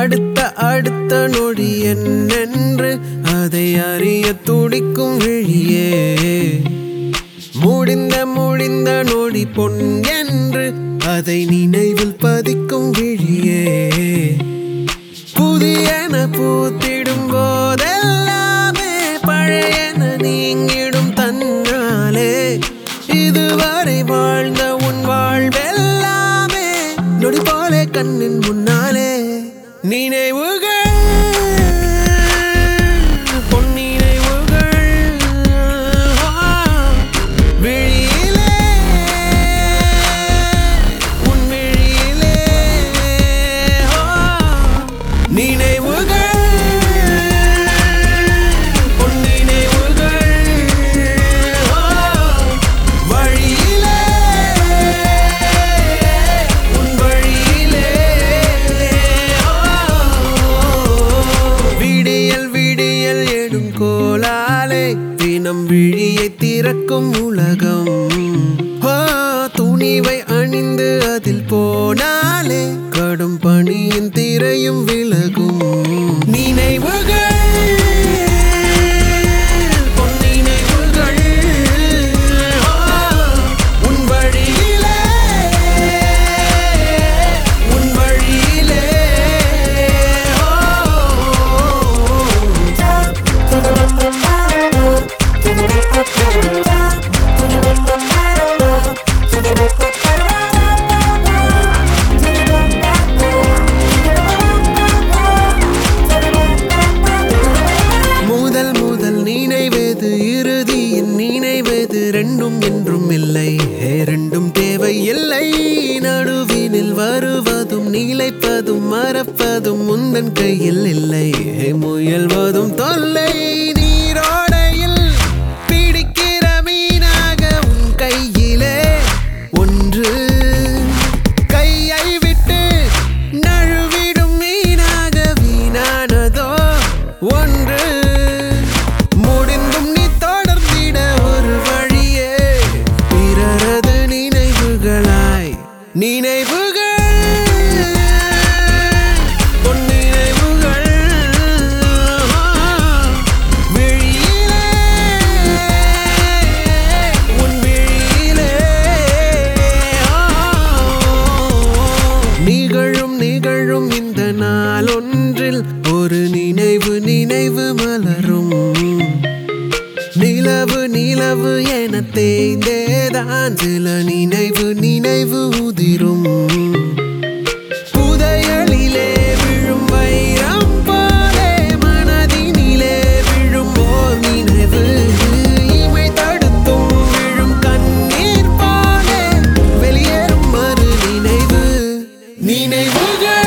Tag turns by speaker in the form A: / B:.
A: அடுத்த அடுத்த நொடி என்னென்று அதை அறிய துடிக்கும் விழியே முடிந்த முடிந்த நொடி பொன் என்று அதை நினைவில் பதிக்கும் விழியே புதியன பூத்திடும் போதெல்லாமே பழையன நீங்கிடும் தன்னாலே இதுவரை வாழ்ந்த உன் வாழ்வெல்லாமே நொடி போல கண்ணின் முன்னாலே நினைவுகள் பொன்னினைவுகள் விழியிலே உன் விழியிலே நினைவுகள் உன் நினைவுகள் வழியிலே உன் வழியிலே விடியல் விடியல் எடும் கோலாலே தினம் விழியை திறக்கும் உலகம் ஆ, துணிவை அணிந்து அதில் போனாலே கடும் பணியின் திரையும் விலகும் நினைவுகள் பொன் நினைவுகள் ஆ, உன் வழியிலே உன் வழியிலே முதல் முதல் நினைவது இறுதியின் நினைவது ரெண்டும் என்றும் இல்லை ஹே, ரெண்டும் தேவை இல்லை நடுவினில் வருவதும் நிலைப்பதும் மறப்பதும் முந்தன் கையில் இல்லை ஹே, முயல்வதும் தொல்லை நீரோடையில் பிடிக்கிற மீனாக உன் கையிலே ஒன்று கையை விட்டு நழுவிடும் மீனாக வீணானதோ ஒன்று முடிந்தும் நீ தொடர்ந்திட ஒரு வழியே பிறரது நினைவுகளாய் நினைவுகள் பொன் நினைவுகள் விழியிலே உன் விழியிலே நிகழும் நிகழும் இந்த நாளொன்றில் ஒரு நினைவு நினைவு மலரும் நிலவு நிலவு என தேய்ந்தேதான் சில நினைவு நினைவு உதிரும் புதையலிலே விழும் வைரம் போலே மனதினிலே விழும் ஓர் நினைவு இமை தடுத்தும் விழும் கண்ணீர் போலே வெளியேறும் மறு நினைவு நினைவுகள்